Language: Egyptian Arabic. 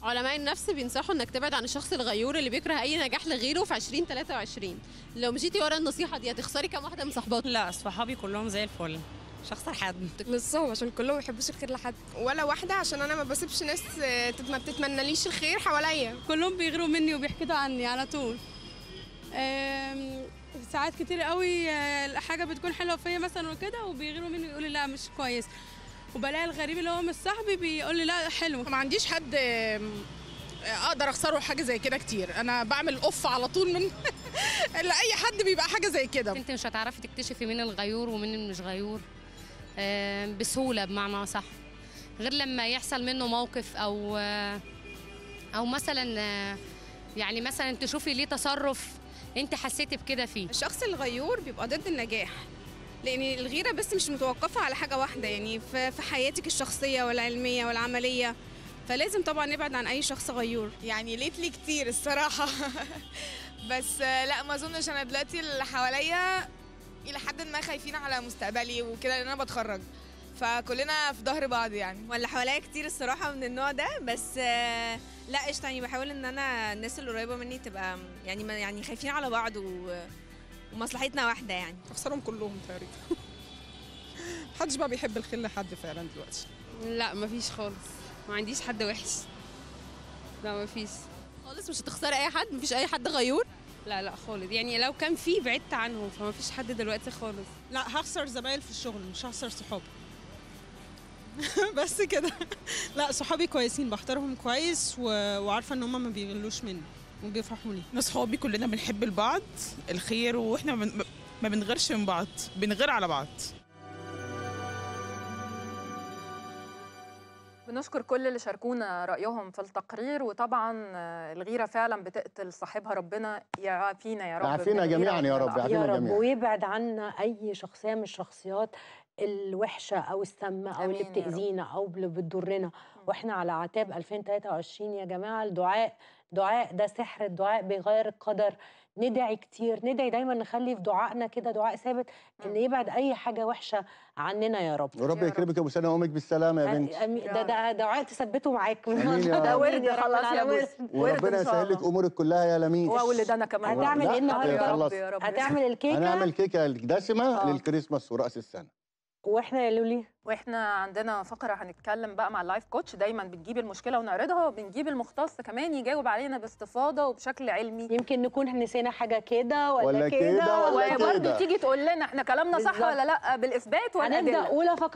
علماء النفس بينصحوا انك تبعد عن الشخص الغيور اللي بيكره اي نجاح لغيره في 2023 لو مشيتي ورا النصيحه دي هتخسري كام واحده من صحباتك لا صحابي كلهم زي الفل مش هخسر حد نصهم عشان كلهم ما يحبوش الخير لحد ولا واحده عشان انا ما بسيبش ناس آه، ما بتتمناليش الخير حواليا كلهم بيغيروا مني وبيحكدوا عني على طول آم، ساعات كتير قوي آه، حاجه بتكون حلوه فيا مثلا وكده وبيغيروا مني ويقولوا لا مش كويس وبلاقي الغريب اللي هو مش صاحبي بيقول لي لا حلو ما عنديش حد آم، اقدر اخسره حاجه زي كده كتير انا بعمل اوف على طول من لاي حد بيبقى حاجه زي كده انت مش هتعرفي تكتشفي مين الغيور ومين اللي مش غيور آم، بسهوله بمعنى صح غير لما يحصل منه موقف او آه، او مثلا آه، يعني مثلا تشوفي ليه تصرف انت حسيتي بكده فيه الشخص الغيور بيبقى ضد النجاح لان الغيره بس مش متوقفه على حاجه واحده يعني في في حياتك الشخصيه والعلميه والعمليه فلازم طبعا نبعد عن اي شخص غيور يعني ليت لي كتير الصراحه بس آه، لا ما اظنش انا دلوقتي اللي حواليا الى حد ما خايفين على مستقبلي وكده لان انا بتخرج فكلنا في ظهر بعض يعني ولا حواليا كتير الصراحه من النوع ده بس آه، لا قشطه يعني بحاول ان انا الناس اللي قريبه مني تبقى يعني ما يعني خايفين على بعض و... ومصلحتنا واحده يعني اخسرهم كلهم تقريبا محدش بقى بيحب الخير لحد فعلا دلوقتي لا مفيش خالص ما عنديش حد وحش لا مفيش خالص مش هتخسري اي حد مفيش اي حد غيور لا لا خالص يعني لو كان في بعدت عنه فما فيش حد دلوقتي خالص لا هخسر زمايل في الشغل مش هخسر صحابي بس كده لا صحابي كويسين بختارهم كويس و... وعارفه ان هم ما بيغلوش مني وبيفرحوني احنا صحابي كلنا بنحب البعض الخير واحنا ما بن- ما بنغيرش من بعض بنغير على بعض بنشكر كل اللي شاركونا رأيهم في التقرير وطبعا آه، الغيرة فعلا بتقتل صاحبها ربنا يعافينا يا رب يعافينا من الغيرة جميعا يا رب والطبع. يا يعافينا رب جميعا ويبعد عنا اي شخصيه من الشخصيات الوحشه او السامه او اللي آمين يا رب. بتاذينا او اللي بتضرنا واحنا على عتاب 2023 يا جماعه الدعاء دعاء ده سحر الدعاء بيغير القدر ندعي كتير ندعي دايما نخلي في دعائنا كده دعاء ثابت ان يبعد اي حاجه وحشه عننا يا رب ورب يا يكرمك يا ابو سنه وامك بالسلامه يا بنتي أمي- ده ده دعاء تثبته معاك آمين يا ده رب. ورد آمين يا رب خلاص يا العالمين. بوس ورد وربنا إن شاء يسهل لك الله. امورك كلها يا لميس واولد انا كمان هتعمل لا، ايه النهارده يا رب خلاص. يا رب هتعمل الكيكه هنعمل كيكه دسمه آه. للكريسماس وراس السنه واحنا يا لولي واحنا عندنا فقره هنتكلم بقى مع اللايف كوتش دايما بنجيب المشكله ونعرضها وبنجيب المختص كمان يجاوب علينا باستفاضه وبشكل علمي يمكن نكون نسينا حاجه كده ولا, ولا كده ولا وبرضه كده. تيجي تقول لنا احنا كلامنا صح بالظبط. ولا لا بالاثبات ولا هنبدا الادله اولى فقره